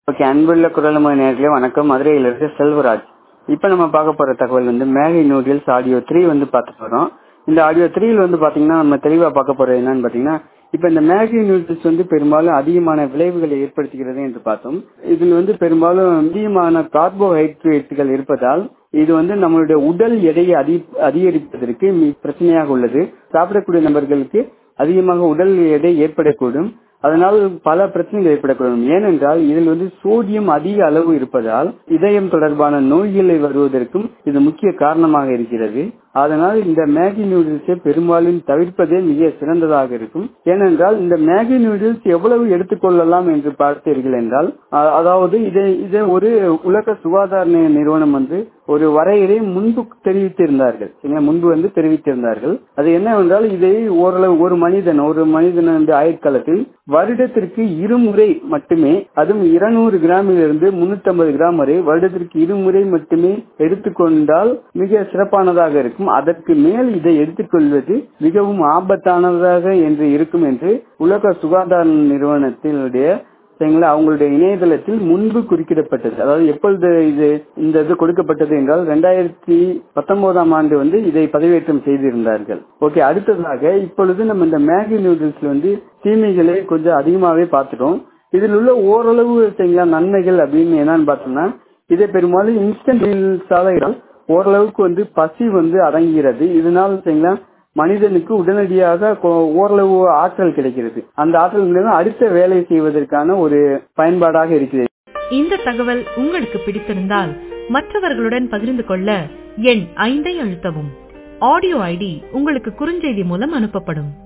Okay அன்புள்ள குரலமை நேர்களே வணக்கம் மதுரையிலிருந்து செல்வராஜ் இப்போ நம்ம பார்க்க போற தகவல் வந்து மேகி நூடில்ஸ் ஆடியோ த்ரீ வந்து பார்க்க போறோம் இந்த ஆடியோ த்ரீல வந்து பாத்தீங்கன்னா நம்ம தெளிவா பார்க்க போறது என்னன்னு பாத்தீங்கன்னா இப்ப இந்த மேகி நூடில்ஸ் வந்து பெரும்பாலும் அதிகமான விளைவுகளை ஏற்படுத்துகிறது என்று பார்த்தோம் இதில் வந்து பெரும்பாலும் அதிகமான கார்போஹைட்ரேட்டுகள் இருப்பதால் இது வந்து நம்மளுடைய உடல் எடையை அதி அதிகரிப்பதற்கு மி- பிரச்சனையாக உள்ளது சாப்பிடக்கூடிய நபர்களுக்கு அதிகமாக உடல் எடை ஏற்படக்கூடும் அதனால் பல பிரச்சனைகள் ஏற்படக்கூடும் ஏனென்றால் இதில் வந்து சோடியம் அதிக அளவு இருப்பதால் இதயம் தொடர்பான நோய்களை வருவதற்கும் இது முக்கிய காரணமாக இருக்கிறது அதனால் இந்த மேகி நூடுல்ஸை பெரும்பாலும் தவிர்ப்பதே மிக சிறந்ததாக இருக்கும் ஏனென்றால் இந்த மேகி நூடுல்ஸ் எவ்வளவு எடுத்துக்கொள்ளலாம் என்று பார்த்தீர்கள் என்றால் அ- அதாவது இதை இதை ஒரு உலக சுகாதார நி- நிறுவனம் வந்து ஒரு வரையறை முன்பு தெரிவித்திருந்தார்கள் சரிங்களா? முன்பு வந்து தெரிவித்திருந்தார்கள் அது என்னவென்றால் இதை ஓரளவு ஒரு மனிதன் ஒரு மனிதன் வந்து ஆயுட்காலத்தில் வருடத்திற்கு இருமுறை மட்டுமே அதுவும் இருநூறு கிராமில் இருந்து முன்னூத்தி கிராம் வரை வருடத்திற்கு இருமுறை மட்டுமே எடுத்துக்கொண்டால் மிக சிறப்பானதாக இருக்கும் அதற்கு மேல் இதை எடுத்துக்கொள்வது மிகவும் ஆபத்தானதாக என்று இருக்கும் என்று உலக சுகாதார நிறுவனத்தினுடைய சரிங்களா அவங்களுடைய இணையதளத்தில் முன்பு குறிப்பிடப்பட்டது அதாவது எப்பொழுது இது இந்த இது கொடுக்கப்பட்டது என்றால் ரெண்டாயிரத்தி பத்தொன்பதாம் ஆண்டு வந்து இதை பதிவேற்றம் செய்திருந்தார்கள் ஓகே அடுத்ததாக இப்பொழுது நம்ம இந்த மேகி நூடுல்ஸ்ல வந்து தீமைகளை கொஞ்சம் அதிகமாகவே பார்த்துட்டோம் இதில் உள்ள ஓரளவு சரிங்களா நன்மைகள் அப்படின்னு என்னன்னு பார்த்தோம்னா இதை பெரும்பாலும் இன்ஸ்டன்ட் மீல்ஸாக ஓரளவுக்கு வந்து பசி வந்து அடங்குகிறது இதனால் சரிங்களா மனிதனுக்கு உடனடியாக கொ- ஓரளவு ஆற்றல் கிடைக்கிறது அந்த ஆற்றல் மூலம் அடுத்த வேலை செய்வதற்கான ஒரு பயன்பாடாக இருக்கிறது இந்த தகவல் உங்களுக்கு பிடித்திருந்தால் மற்றவர்களுடன் பகிர்ந்து கொள்ள எண் ஐந்தை அழுத்தவும் ஆடியோ ஐடி உங்களுக்கு குறுஞ்செய்தி மூலம் அனுப்பப்படும்